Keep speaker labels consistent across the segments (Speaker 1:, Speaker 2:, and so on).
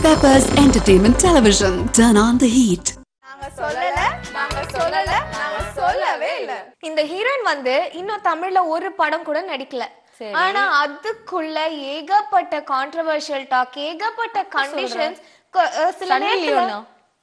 Speaker 1: Peppers Entertainment Television. Turn on the heat.
Speaker 2: நாங்க சொல்லல நாங்க சொல்லல நாங்க சொல்லவே இல்ல இந்த ஹீரோயின் வந்து இன்னும் தமிழ்ல ஒரு படம் கூட நடிக்கல
Speaker 3: சரி.
Speaker 2: ஆனா அதுக்குள்ள ஏகப்பட்ட கான்ட்ரவர்ஷியல் டாக் ஏகப்பட்ட கண்டிஷன்ஸ் சில
Speaker 3: சன்னி
Speaker 2: நேரத்துல
Speaker 3: லியோனா?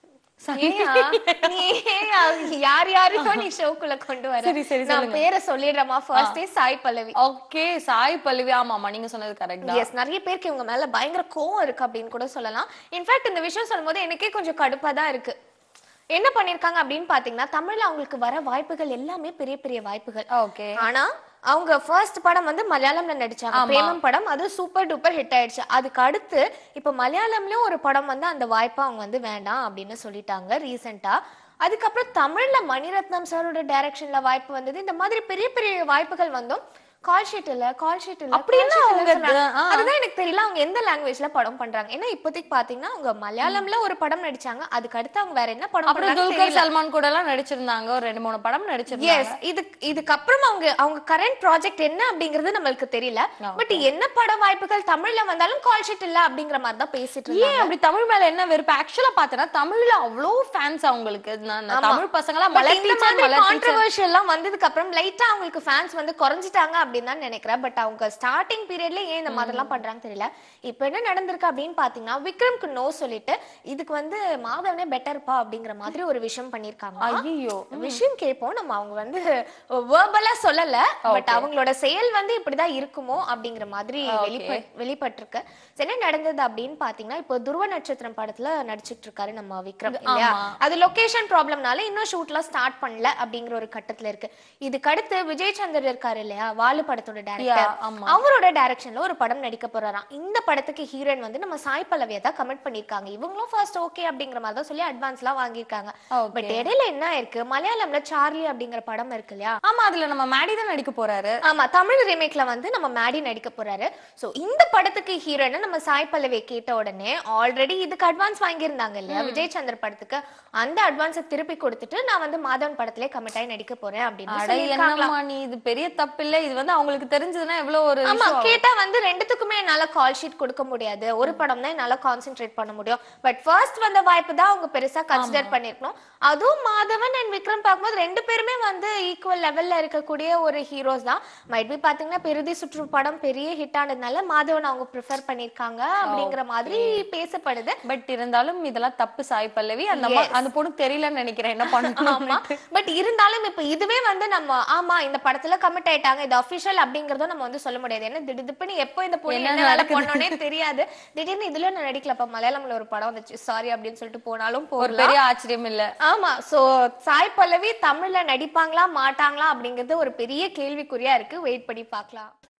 Speaker 2: ஏயா, நீ ஏயா யார் யாரையோ நீ ஷோக்குள்ள கொண்டு வர
Speaker 3: சரி, சரி,
Speaker 2: நான்
Speaker 3: சொல்லுங்க.
Speaker 2: பேரை சொல்லிடுறேமா ஃபர்ஸ்டே சாய் பல்லவி
Speaker 3: ஓகே சாய் பல்லவி ஆமா ஆமா நீங்க சொன்னது கரெக்ட் தான்
Speaker 2: எஸ் நிறைய பேருக்கு இவங்க மேல பயங்கர கோவம் இருக்கு அப்படின்னு கூட சொல்லலாம் இன்ஃபேக்ட் இந்த விஷயம் சொல்லும்போது எனக்கே கொஞ்சம் கடுப்பா தான் இருக்கு என்ன பண்ணிருக்காங்க அப்படின்னு பாத்தீங்கன்னா தமிழ்ல அவங்களுக்கு வர வாய்ப்புகள் எல்லாமே பெரிய பெரிய வாய்ப்புகள்
Speaker 3: ஓகே
Speaker 2: ஆனா அவங்க ஃபர்ஸ்ட் படம் வந்து மலையாளம்ல நடிச்சாங்க
Speaker 3: ஆமா.
Speaker 2: பிரேமம் படம் அது சூப்பர் டூப்பர் ஹிட் ஆயிடுச்சு அதுக்கு அடுத்து இப்ப மலையாளம்லயும் ஒரு படம் வந்து அந்த வாய்ப்பை அவங்க வந்து வேண்டாம் அப்படின்னு சொல்லிட்டாங்க ரீசெண்டா அதுக்கப்புறம் தமிழ்ல மணிரத்னம் சாரோட டைரக்ஷன்ல வாய்ப்பு வந்தது இந்த மாதிரி பெரிய பெரிய வாய்ப்புகள் வந்தும் கால் ஷீட் இல்ல கால் ஷீட் இல்ல
Speaker 3: அப்படி
Speaker 2: call
Speaker 3: என்ன
Speaker 2: sheet
Speaker 3: அவங்க
Speaker 2: இல்லன்னு சொன்னாங்க.
Speaker 3: ஆ.
Speaker 2: அதுதான் எனக்கு தெரியல அவங்க எந்த லாங்குவேஜ்ல படம் பண்றாங்க ஏன்னா இப்போதைக்கு பாத்தீங்கன்னா அவங்க மலையாளம்ல ஒரு படம் நடிச்சாங்க அதுக்கு அடுத்து அவங்க வேற என்ன படம்
Speaker 3: அப்புறம்
Speaker 2: பண்றாங்கன்னு
Speaker 3: துல்கர்
Speaker 2: தெரியல
Speaker 3: சல்மான் கூட எல்லாம் நடிச்சிருந்தாங்க ஒரு ரெண்டு மூணு படம் நடிச்சிருந்தாங்க
Speaker 2: எஸ் இது இதுக்கப்புறம் அவங்க அவங்க கரண்ட் ப்ராஜெக்ட் என்ன அப்படிங்கிறது நம்மளுக்கு தெரியல
Speaker 3: Okay.
Speaker 2: பட் என்ன பட வாய்ப்புகள் தமிழ்ல வந்தாலும் கால் ஷீட் இல்ல அப்படிங்கிற மாதிரி தான் பேசிட்டு
Speaker 3: ஏன்
Speaker 2: இருந்தாங்க
Speaker 3: அப்படி தமிழ் மேல என்ன வெறுப்பு ஆக்சுவலா பாத்தேன்னா தமிழ்ல அவ்வளோ ஃபேன்ஸ் அவங்களுக்கு நான் நான்
Speaker 2: ஆமா.
Speaker 3: தமிழ் பசங்களா
Speaker 2: But
Speaker 3: மலர்
Speaker 2: இந்த
Speaker 3: டீச்சர்
Speaker 2: மாதிரி
Speaker 3: மலர் டீச்சர்
Speaker 2: கான்ட்ரவர்ஷியல் எல்லாம் வந்ததுக்கு அப்புறம் லைட்டா அவங்களுக்கு ஃபேன்ஸ் வந்து குறைஞ்சிட்டாங்க அப்படின்னு தான் நினைக்கிறேன் பட் அவங்க ஸ்டார்டிங் பீரியட்ல ஏன் இந்த மாதிரி எல்லாம் பண்றாங்க தெரியல இப்போ என்ன நடந்திருக்கு அப்படின்னு பாத்தீங்கன்னா விக்ரம்க்கு நோ சொல்லிட்டு இதுக்கு வந்து மாதவனே பெட்டர்ப்பா அப்படிங்கிற மாதிரி ஒரு விஷயம் பண்ணிருக்காங்க
Speaker 3: ஐயோ
Speaker 2: விஷயம் கேட்போம் நம்ம அவங்க வந்து வேர்பலா சொல்லல பட் அவங்களோட செயல் வந்து இப்படிதான் இருக்குமோ அப்படிங்கிற மாதிரி வெளிப்ப- வெளிப்பட்டிருக்கு சரி, என்ன நடந்தது அப்படின்னு பாத்தீங்கன்னா இப்போ துருவ நட்சத்திரம் படத்துல நடிச்சிட்டு இருக்காரு நம்ம விக்ரம் இல்லையா
Speaker 3: ஆமா.
Speaker 2: அது லொகேஷன் ப்ராப்ளம்னால இன்னும் ஷூட்லாம் ஸ்டார்ட் பண்ணல அப்படிங்கிற ஒரு கட்டத்துல இருக்கு இதுக்கு அடுத்து விஜய் சந்தர் இருக்காரு இல்லையா வாலு படத்தோட
Speaker 3: Yeah,
Speaker 2: டேரக்டர்
Speaker 3: ஆமா.
Speaker 2: அவரோட டைரக்ஷன்ல ஒரு படம் நடிக்க போறாராம் இந்த படத்துக்கு ஹீரோயின் வந்து நம்ம சாய் பல்லவியை தான் கமெண்ட் பண்ணிருக்காங்க இவங்களும் ஃபர்ஸ்ட் ஓகே அப்படிங்கிற மாதிரி தான் சொல்லி அட்வான்ஸ்லாம் வாங்கியிருக்காங்க
Speaker 3: Okay.
Speaker 2: பட் இடையில என்ன இருக்கு மலையாளம்ல சார்லி அப்படிங்கிற படம் இருக்கு இல்லையா
Speaker 3: ஆமா அதுல நம்ம மேடி தான் நடிக்க போறாரு
Speaker 2: ஆமா தமிழ் ரீமேக்ல வந்து நம்ம மேடி நடிக்க போறாரு சோ இந்த படத்துக்கு ஹீரோயின் நம்ம சாய் பல்லவி கேட்ட உடனே ஆல்ரெடி இதுக்கு அட்வான்ஸ் வாங்கியிருந்தாங்க இல்லையா விஜய் சந்தர் படத்துக்கு அந்த அட்வான்ஸை திருப்பி கொடுத்துட்டு நான் வந்து மாதவன் படத்திலே கமிட் ஆகி நடிக்க போறேன் அப்படின்னு
Speaker 3: அட
Speaker 2: சொல்லியிருக்காங்களாம்.
Speaker 3: என்னம்மா நீ இது பெரிய தப்பு இல்ல இது வந்து அவங்களுக்கு தெரிஞ்சதுன்னா எவ்வளவு ஒரு
Speaker 2: ஆமா
Speaker 3: issue ஆகும்.
Speaker 2: கேட்டா வந்து ரெண்டுத்துக்குமே என்னால கால் ஷீட் கொடுக்க முடியாது ஒரு படம் தான் என்னால கான்சென்ட்ரேட் பண்ண முடியும் பட் ஃபர்ஸ்ட் வந்த வாய்ப்பு தான் அவங்க பெருசா கன்சிடர் பண்ணிருக்கணும் அதுவும் மாதவன் அண்ட் விக்ரம் பார்க்கும்போது ரெண்டு பேருமே வந்து ஈக்குவல் லெவல்ல இருக்கக்கூடிய ஒரு ஹீரோஸ் தான் மைட் பி பாத்தீங்கன்னா பெருதி சுற்று படம் பெரிய ஹிட் ஆனதுனால மாதவன் அவங்க ப்ரிஃபர் பண்ணிருக்காங்க அப்படிங்கிற மாதிரி பேசப்படுது
Speaker 3: பட் இருந்தாலும் இதெல்லாம் தப்பு சாய் பல்லவி அந்த அம்மா-
Speaker 2: Yes.
Speaker 3: அந்த பொண்ணு தெரியலன்னு நினைக்கிறேன் என்ன பண்ணணும்
Speaker 2: ஆமா பட் இருந்தாலும் இப்ப இதுவே வந்து நம்ம ஆமா இந்த படத்துல கமிட் ஆயிட்டாங்க இது அபிஷியல் அப்படிங்கறதும் நம்ம வந்து சொல்ல முடியாது ஏன்னா திடுதிப்புன்னு எப்போ இந்த பொண்ணு
Speaker 3: என்ன
Speaker 2: என்ன வேலை
Speaker 3: நடக்குது?
Speaker 2: பண்ணோனே தெரியாது திடீர்னு இதுல நான் நடிக்கலப்பா மலையாளம்ல ஒரு படம் வந்துச்சு சாரி அப்படின்னு சொல்லிட்டு போனாலும்
Speaker 3: ஒரு
Speaker 2: போகலாம்
Speaker 3: பெரிய ஆச்சரியம் இல்ல
Speaker 2: ஆமா சோ சாய் பல்லவி தமிழ்ல நடிப்பாங்களா மாட்டாங்களா அப்படிங்கிறது ஒரு பெரிய கேள்விக்குறியா இருக்கு வெயிட் பண்ணி பார்க்கலாம்